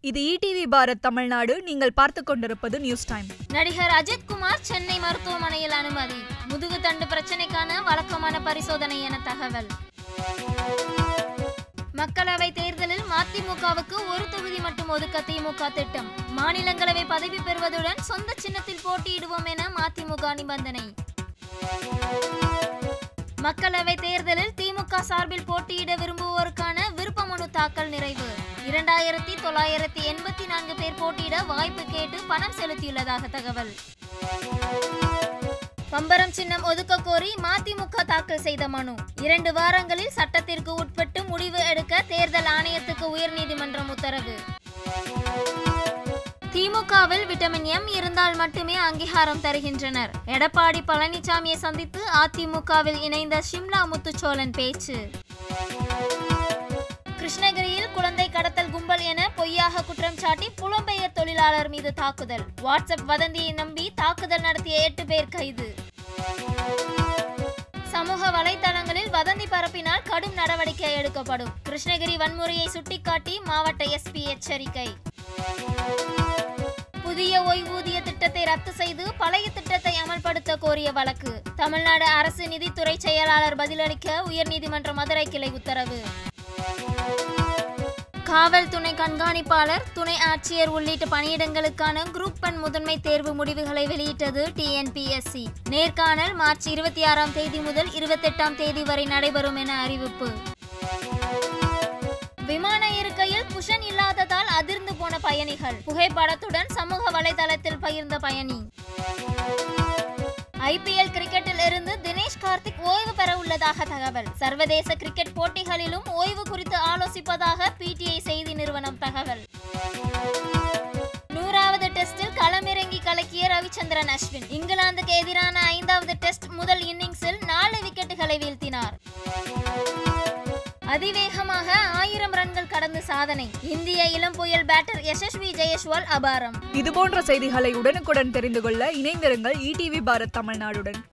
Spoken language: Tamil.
இது இடிவி பாரத் தமிழ்நாடு நீங்கள் பார்த்துக் கொண்டிருப்பது நியூஸ் டைம் நடிகர் அஜித் குமார் சென்னை மருத்துவமனையில் அனுமதி முதுகு தண்டு பிரச்சனைக்கான வழக்கமான பரிசோதனை என தகவல் மக்களவை தேர்தலில் மதிமுகவுக்கு ஒரு தொகுதி மட்டும் ஒதுக்க திமுக திட்டம் மாநிலங்களவை பதவி பெறுவதுடன் சொந்த சின்னத்தில் போட்டியிடுவோம் என மதிமுக நிபந்தனை மக்களவை தேர்தலில் திமுக சார்பில் போட்டியிட விரும்புவோருக்கான விருப்ப மனு தாக்கல் நிறைவு இரண்டாயிரத்தி தொள்ளாயிரத்தி எண்பத்தி நான்கு பேர் போட்டியிட வாய்ப்பு கேட்டு பணம் செலுத்தியுள்ளதாக தகவல் பம்பரம் சின்னம் ஒதுக்க கோரி மதிமுக தாக்கல் செய்த மனு இரண்டு வாரங்களில் சட்டத்திற்கு உட்பட்டு முடிவு எடுக்க தேர்தல் ஆணையத்துக்கு உயர்நீதிமன்றம் உத்தரவு திமுகவில் விட்டமின் எம் இருந்தால் மட்டுமே அங்கீகாரம் தருகின்றனர் எடப்பாடி பழனிசாமியை சந்தித்து அதிமுகவில் இணைந்த ஷிம்லா முத்துச்சோழன் பேச்சு கிருஷ்ணகிரியில் குழந்தை கடத்தல் கும்பல் என பொய்யாக குற்றம் சாட்டி புலம்பெயர் தொழிலாளர் மீது தாக்குதல் வாட்ஸ்அப் வதந்தியை நம்பி தாக்குதல் நடத்திய எட்டு பேர் கைது சமூக வலைதளங்களில் வதந்தி பரப்பினால் கடும் நடவடிக்கை எடுக்கப்படும் கிருஷ்ணகிரி வன்முறையை சுட்டிக்காட்டி மாவட்ட எஸ்பி எச்சரிக்கை புதிய ஓய்வூதிய திட்டத்தை ரத்து செய்து பழைய திட்டத்தை அமல்படுத்த கோரிய வழக்கு தமிழ்நாடு அரசு நிதித்துறை செயலாளர் பதிலளிக்க உயர்நீதிமன்ற மதுரை கிளை உத்தரவு காவல் துணை கண்காணிப்பாளர் துணை ஆட்சியர் உள்ளிட்ட பணியிடங்களுக்கான குரூப் ஒன் முதன்மை தேர்வு முடிவுகளை வெளியிட்டது டிஎன்பிஎஸ்சி நேர்காணல் மார்ச் இருபத்தி ஆறாம் தேதி முதல் இருபத்தெட்டாம் தேதி வரை நடைபெறும் என அறிவிப்பு விமான இருக்கையில் குஷன் இல்லாததால் அதிர்ந்து போன பயணிகள் புகைப்படத்துடன் சமூக வலைதளத்தில் பகிர்ந்த பயணி ஐபிஎல் கிரிக்கெட்டில் இருந்து தினேஷ் கார்த்திக் ஓய்வு பெற உள்ளதாக தகவல் சர்வதேச கிரிக்கெட் போட்டிகளிலும் ஓய்வு குறித்து ஆலோசிப்பதாக பிடிஐ செய்தி நிறுவனம் தகவல் நூறாவது டெஸ்டில் களமிறங்கி கலக்கிய ரவிச்சந்திரன் அஸ்வின் இங்கிலாந்துக்கு எதிரான ஐந்தாவது டெஸ்ட் முதல் இன்னிங்ஸில் நாலு விக்கெட்டுகளை வீழ்த்தினார் அதிவேகமாக ஆயிரம் ரன்கள் கடந்து சாதனை இந்திய இளம் புயல் பேட்டர் யசஸ்வி ஜெயஸ்வால் அபாரம் இது போன்ற செய்திகளை உடனுக்குடன் தெரிந்து கொள்ள இணைந்திருங்கள் இடிவி பாரத் தமிழ்நாடுடன்